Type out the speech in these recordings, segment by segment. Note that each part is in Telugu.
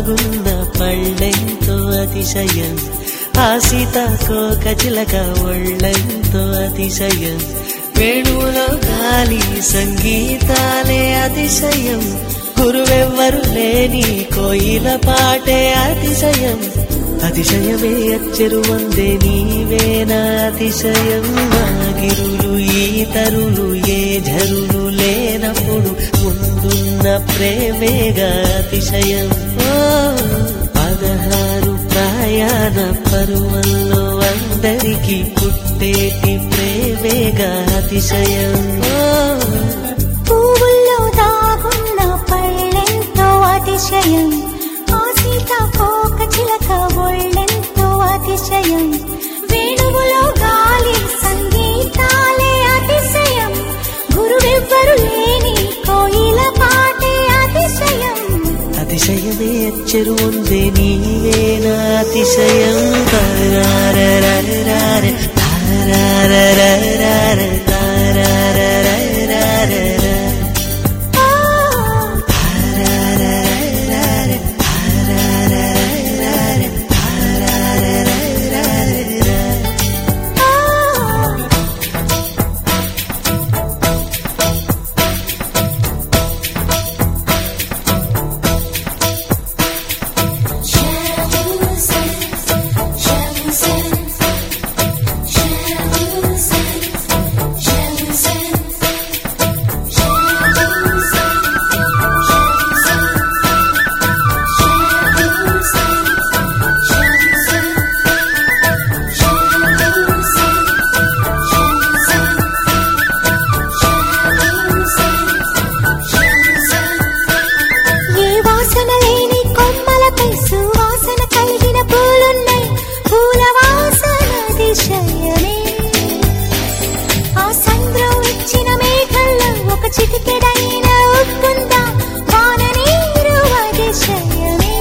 దాగున్న పళ్ళెంతో అతిశయం ఆ సీతాకోక చిలక ఒళ్ళెంతో అతిశయం వేణువులో గాలి సంగీతాలే అతిశయం గురువెవ్వరు లేని కోయిల పాటే అతిశయం అతిశయమే అచ్చరు వందే నీవేనా అతిశయం మాగిరులు ఈతరులు ఏ ఝరులు లేనప్పుడు ముందున్న ప్రేమేగా అతిశయం ఓ పదహారు ప్రయాణ పరువల్లో అందరికీ పుట్టేటి ప్రేమేగా అతిశయం ఓ పువ్వుల్లో దాగున్న పళ్ళెంతో అతిశయం ఆ సీతాకోక చిలక ఒళ్ళెంతో అతిశయం వేణువులో గాలి సంగీతాలే అతిశయం గురువెవ్వరు లేని కోయిల పాటే అతిశయం అతిశయమే అచ్చరు ఉందే నీవేనా అతిశయం తారారరరార, తారారరరార, తారారరరార, ఆ, తారారరరార, తారారరరార, తారారరరార. ఆ. ఏ వాసన లేని కొమ్మలపై సువాసన కలిగిన పూలున్నాయి పూల వాసన దిశయమే ఆ సంద్రం ఇచ్చిన మేఘల్లో ఒక చిటికెడైన ఉప్పుందా వాన నీరు అతిశయమే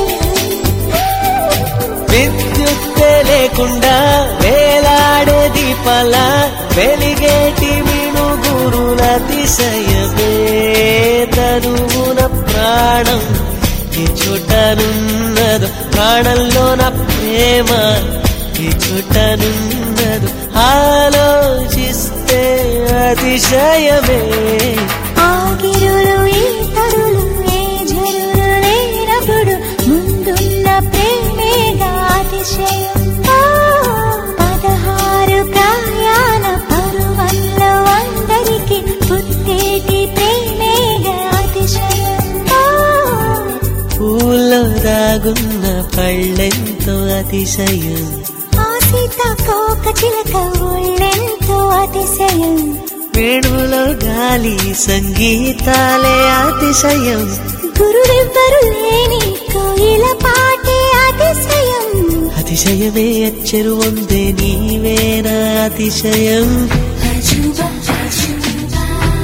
విద్యుత్తే లేకుండా వేలాడే దీపాల వెలిగేటి మినుగురుల అతిశయమే తరువున ప్రాణం ఈ చుట్టనున్నదు ప్రాణంలోన ప్రేమ ఈ చుట్టనున్నదు ఆలోచిస్తే అతిశయమే ఆగిరులు ఈ తరులు ఏ జరులు లేనప్పుడు ముందున్న ప్రేమేగా అతిశయం ఆ, పదహారు ప్రయాణ పరువల్లో అందరికి పుట్టేటి ప్రేమేగా అతిశయం ఆ, పూల్లో దాగున్న పళ్ళెంతో అతిశయం ఆ సీతాకోక చిలక ఒళ్ళెంతో అతిశయం వేణువులో గాలి సంగీతాలే అతిశయం గురువెవ్వరు లేని కోయిల పాటే అతిశయం అతిశయమే అచ్చరు ఉందే నీవేనా అతిశయం అజుబా అజుబా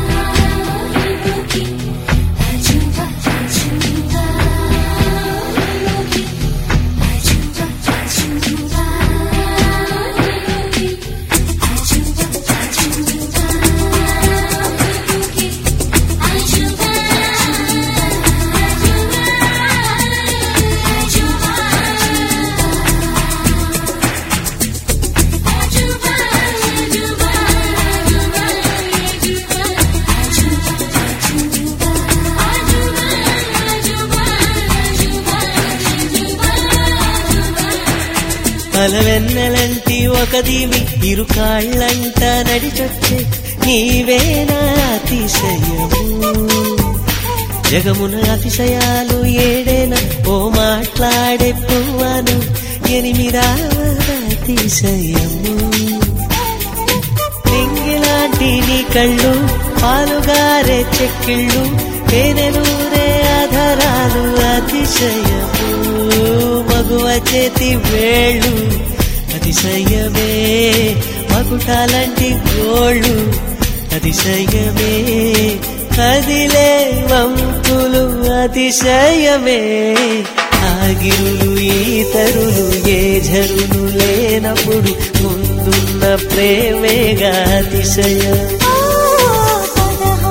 అజుబా అజుబా అజుబా అజుబా అజుబా అజుబా అలవెన్నెలంటి ఒక దీవి ఇరు కాళ్ళంట నడిచొచ్చే నీవేనా అతిశయము జగమున అతిశయాలు ఏడేన ఓ మాట్లాడే పువ్వను ఎనిమిదావద అతిశయము నింగిలాంటి నీ కళ్ళు పాలుగారే చెక్కిళ్ళు తేనెలూరే ఆధారాలు అతిశయము మగువ చేతి వేళ్ళు అతిశయమే మకుటాలంటి గోళ్ళు అతిశయమే కదిలే వంతులు అతిశయమే ఆగిరులు ఈతరులు ఏ జరులు లేనప్పుడు ముందున్న ప్రేమేగా అతిశయం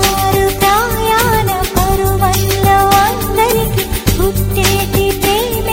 పదహారు ప్రయాణ పరువల్లో అందరికి పుట్టేటి ప్రేమే